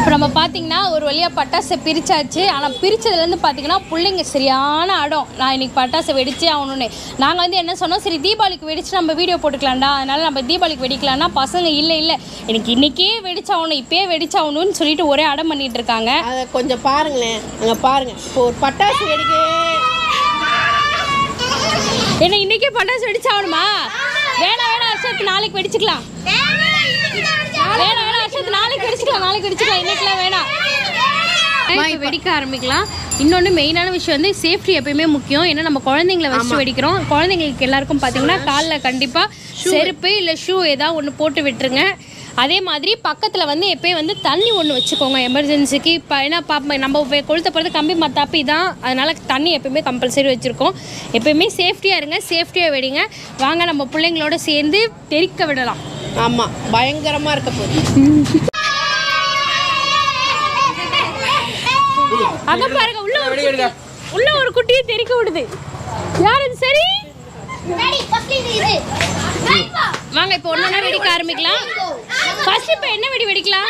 இப்போ நம்ம பார்த்தீங்கன்னா ஒரு வழியாக பட்டாசை பிரிச்சாச்சு ஆனால் பிரிச்சதுலேருந்து பார்த்தீங்கன்னா பிள்ளைங்க சரியான அடம் நான் இன்னைக்கு பட்டாசை வெடிச்சே ஆகணும்னு நாங்கள் வந்து என்ன சொன்னோம் சரி தீபாவளிக்கு வெடிச்சு நம்ம வீடியோ போட்டுக்கலாம்டா அதனால நம்ம தீபாவளிக்கு வெடிக்கலாம்னா பசங்க இல்லை இல்லை எனக்கு இன்னைக்கே வெடிச்சாகணும் இப்பயே வெடிச்சாகணும்னு சொல்லிட்டு ஒரே அடம் பண்ணிட்டு இருக்காங்க அதை கொஞ்சம் பாருங்களேன் அங்கே பாருங்க இப்போ ஒரு பட்டாசு வெடிக்க என்ன இன்னைக்கே பட்டாசு வெடிச்சாகணுமா வேணாம் வேணாம் வருஷத்துக்கு நாளைக்கு வெடிச்சுக்கலாம் வேணாம் வேணாம் வருஷத்துக்கு நாளைக்கு வெடிச்சுக்கலாம் நாளைக்கு வெடிச்சுக்கலாம் இன்னைக்கெல்லாம் வேணாம் இப்போ வெடிக்க ஆரம்பிக்கலாம் இன்னொன்று மெயினான விஷயம் வந்து சேஃப்டி எப்பயுமே முக்கியம் ஏன்னா நம்ம குழந்தைங்கள வச்சு வெடிக்கிறோம் குழந்தைங்களுக்கு எல்லாருக்கும் பார்த்தீங்கன்னா காலில் கண்டிப்பாக செருப்பு இல்லை ஷூ ஏதாவது ஒன்று போட்டு விட்டுருங்க அதே மாதிரி பக்கத்தில் வந்து எப்பயும் வந்து தண்ணி ஒன்று வச்சுக்கோங்க எமர்ஜென்சிக்கு இப்போ ஏன்னா பாப்பா நம்ம வே- கொளுத்த போகிறது கம்பி மத்தாப்பி தான் அதனால் தண்ணி எப்பயுமே கம்பல்சரி வச்சுருக்கோம் எப்பயுமே சேஃப்டியாக இருங்க சேஃப்டியாக வெடிங்க வாங்க நம்ம பிள்ளைங்களோட சேர்ந்து தெறிக்க விடலாம் ஆமாம் பயங்கரமாக இருக்க போகுது அங்க பாருங்க உள்ள ஒரு குட்டி- உள்ள ஒரு குட்டியை தெறிக்க விடுது யார் அது சரி வாங்க இப்போ ஒண்ணு வெடிக்க ஆரம்பிக்கலாம் ஃபர்ஸ்ட் இப்போ என்ன வெடி வெடிக்கலாம்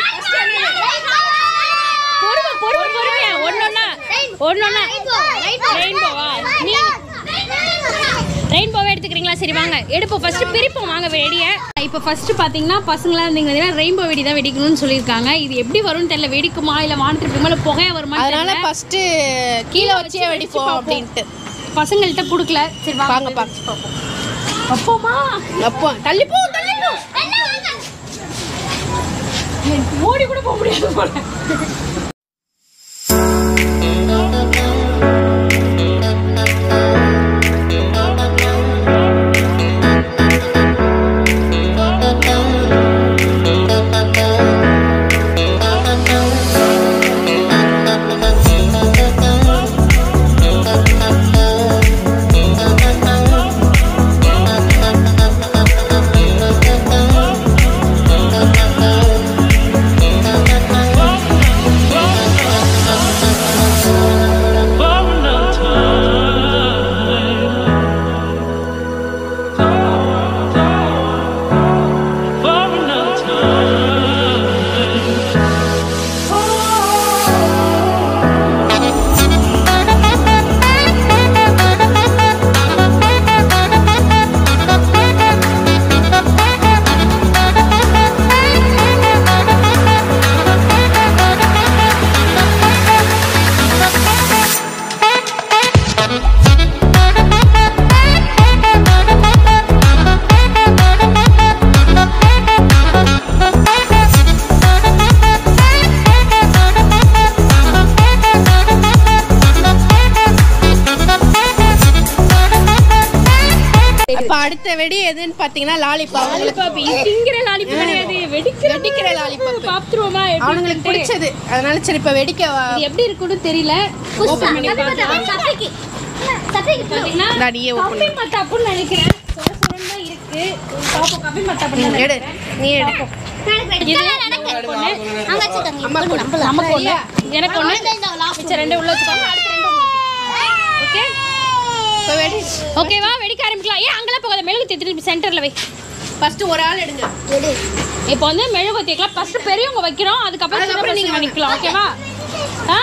பொறுமை பொறுமை பொறுமையா ஒன்னொன்னா ஒன்னொன்னா ரெயின்போவா நீ ரெயின்போவே எடுத்துக்கிறீங்களா சரி வாங்க எடுப்போம் ஃபர்ஸ்ட் பிரிப்போம் வாங்க வெடியை இப்போ ஃபர்ஸ்ட் பார்த்தீங்கன்னா பசங்களாம் இருந்தீங்கன்னா ரெயின்போ வெடி தான் வெடிக்கணும்னு சொல்லியிருக்காங்க இது எப்படி வரும்னு தெரியல வெடிக்குமா இல்லை வானத்துக்கு இருக்குமா இல்லை புகையா வருமா அதனால ஃபஸ்ட்டு கீழே வச்சே வெடிப்போம் அப்படின்ட்டு பசங்கள்கிட்ட கொடுக்கல சரி வாங்க வாங்க பார்க்க அப்போமா அப்போ தள்ளி போ தள்ளி போ ஓடி கூட போக முடியாது போல அப்போ அடுத்த வெடி எதுன்னு பார்த்தீங்கன்னா லாலிபாப் லாலிபாப் திங்கிற லாலிபாப் கிடையாது வெடிக்கிற வெடிக்கிற லாலிபாப் பாத்துருவோமா அவனுங்களுக்கு பிடிச்சது அதனால சரி இப்போ வெடிக்க வா- இது எப்படி இருக்குன்னு தெரியல ஓபன் பண்ணி பார்க்கலாம் பாத்தீங்கன்னா இந்தா நீயே open கம்பி மத்தாப்புன்னு நினைக்கிறேன் சொர சொரன்னு தான் இருக்கு பாப்போம் கம்பி மத்தாப்புன்னு தான் எடு நினைக்கிறேன். நீ எடு இது எனக்கு ஒண்ணு அம்மா கொடு நமக்கு ஒண்ணு எனக்கு ஒண்ணு மிச்சம் ரெண்டு உள்ள வச்சுக்கோங்க அடுத்த ரெண்டு ஓகே இப்போ வெடி ஓகேவா வெடிக்க ஆரம்பிக்கலாம் ஏன் அங்கெல்லாம் போகாத மெழுகு திருப்பி சென்டர்ல வை ஃபஸ்ட்டு ஒரு ஆள் எடுங்க இப்போ வந்து மெழுகு தேக்கலாம் ஃபர்ஸ்ட் பெரியவங்க வைக்கிறோம் அதுக்கப்புறம் சின்ன அதுக்கப்புறம் பசங்க நீங்க நிக்கலாம் ஓகேவா ஆ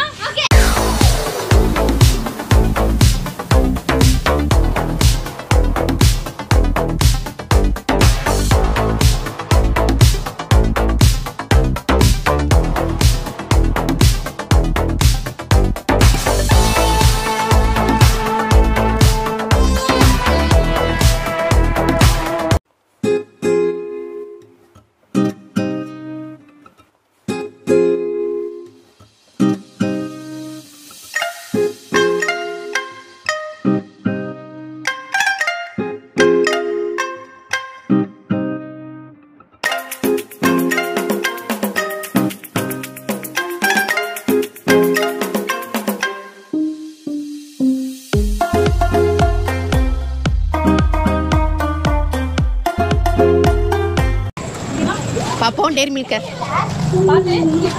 பாப்போம் டேரி மில்கர் பாத்து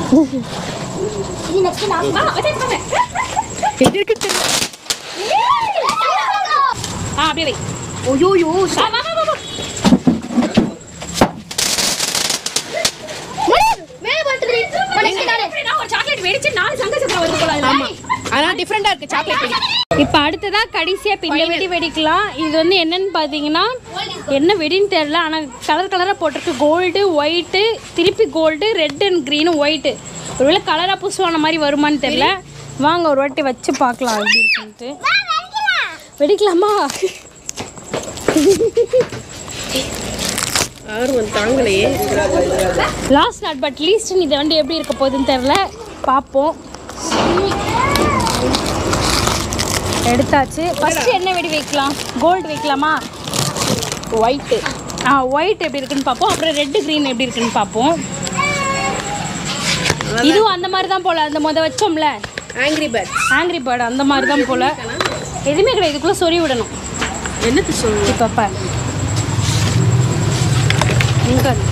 வா, வச்சு, வச்சு. ஆ அப்படியே வை ஓயோயோ வா வா வா, வா வா மேலே போட்டுரு நான் வெடிச்சு நாலு சங்க சக்கரம் வருது போல அதுல. ஆமா அதனால டிஃப்ரெண்டா இருக்கு சாக்லேட் வெடி இப்போ அடுத்ததா கடைசியா இப்போ இந்த வெடி வெடிக்கலாம் இது வந்து என்னன்னு பார்த்தீங்கன்னா என்ன வெடின்னு தெரியல ஆனால் கலர் கலராக போட்டிருக்கு கோல்டு ஒயிட்டு திருப்பி gold red and green white ஒருவேளை கலராக புசுவான மாதிரி வருமான்னு தெரியல வாங்க ஒரு வாட்டி வச்சு பார்க்கலாம் எப்படி இருக்குன்ட்டு வெடிக்கலாமா ஆர்வம் தாங்கலையே லாஸ்ட் நாட் பட் லீஸ்ட் இது வந்து எப்படி இருக்க போகுதுன்னு தெரில பார்ப்போம் எடுத்தாச்சு ஃபர்ஸ்ட் என்ன வெடி வைக்கலாம் கோல்டு வைக்கலாமா ஒயிட்டு ஆ ஒயிட் எப்படி இருக்குன்னு பார்ப்போம் அப்புறம் ரெட் க்ரீன் எப்படி இருக்குன்னு பார்ப்போம் இதுவும் அந்த மாதிரி தான் போல அந்த முத வச்சோம்ல ஆங்கிரி பேர்ட் ஆங்கிரி பேர்டு அந்த மாதிரி தான் போல எதுவுமே கிடையாது இதுக்குள்ளே சொறி விடணும் என்னத்து சொல்லுங்க இப்போ பாரு. இங்க அது.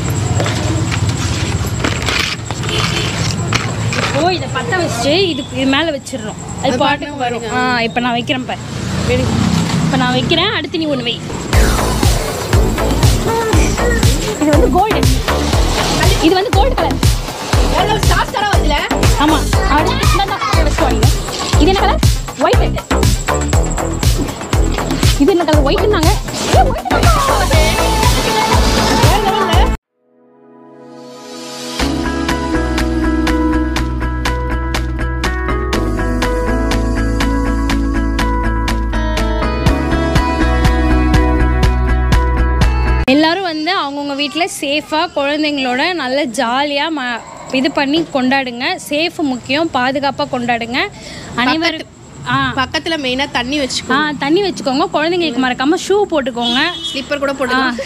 இப்போ இதை பற்ற வச்சுட்டு இதுக்கு இது மேலே வச்சிடுறோம் அது அது பாட்டுக்கு பாட்டுக்கு வரும் ஆ இப்போ நான் வைக்கிறேன் பாரு வெடி இப்போ நான் வைக்கிறேன் அடுத்து நீ ஒன்று வை இது வந்து கோல்டு இது வந்து கோல்டு கலர் ஸ்டார் ஸ்டாரா வருதுல ஆமாம் அடுத்து இந்தா, இதை வச்சுக்கோ நீங்க. இது என்ன கலர் ஒயிட் இது என்ன கலர் ஒயிட்னாங்க எல்லாரும் வந்து அவங்கவுங்க வீட்டில் சேஃபாக குழந்தைங்களோட நல்ல ஜாலியாக ம இது பண்ணி கொண்டாடுங்க சேஃப் முக்கியம் பாதுகாப்பாக கொண்டாடுங்க அனைவரும் ஆ பக்கத்துல மெயினா தண்ணி வச்சுக்கோ ஆ தண்ணி வச்சுக்கோங்க குழந்தைங்களுக்கு மறக்காமல் ஷூ போட்டுக்கோங்க ஸ்லிப்பர் கூட போட்டுக்கலாம்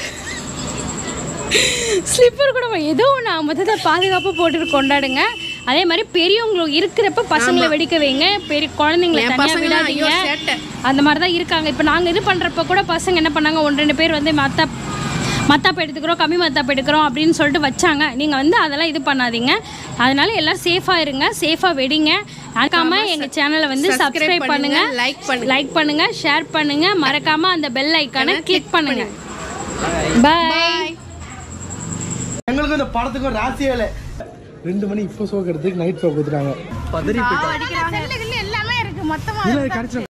ஸ்லிப்பர் கூட வை- ஏதோ ஒன்று மொத்தத்தை பாதுகாப்பாக போட்டுட்டு கொண்டாடுங்க அதே மாதிரி பெரியவங்களுக்கு இருக்கிறப்ப பசங்களை வெடிக்க வைங்க பெரிய குழந்தைங்களை என் தனியாக பசங்களாம் ஐயோ விடாதீங்க சேட்டை அந்த மாதிரி தான் இருக்காங்க இப்போ நாங்கள் இது பண்ணுறப்ப கூட பசங்க என்ன பண்ணாங்க ஒன்று ரெண்டு பேர் வந்து மத்த மத்தாப்பு எடுத்துக்கிறோம் கம்மி மத்தாப்பு எடுக்கிறோம் அப்படின்னு சொல்லிட்டு வச்சாங்க நீங்கள் வந்து அதெல்லாம் இது பண்ணாதீங்க அதனால எல்லாம் சேஃபாக இருங்க சேஃபாக வெடிங்க மறக்காம எங்கள் சேனலை வந்து subscribe சப்ஸ்கிரைப் பண்ணுங்க பண்ணுங்க, like பண்ணுங்க. லைக் பண்ணுங்க ஷேர் பண்ணுங்க மறக்காம அந்த பெல் ஐக்கானை கிளிக் பண்ணுங்க பாய் எங்களுக்கு இந்த படத்துக்கும் ராசியே இல்லை ரெண்டு மணி இப்போ ஷோக்கு எடுத்து நைட் ஷோ கொடுத்துட்டாங்க பதறி போயிட்டாங்க எல்லாமே இருக்கு மொத்தமா இல்லை கிடைச்ச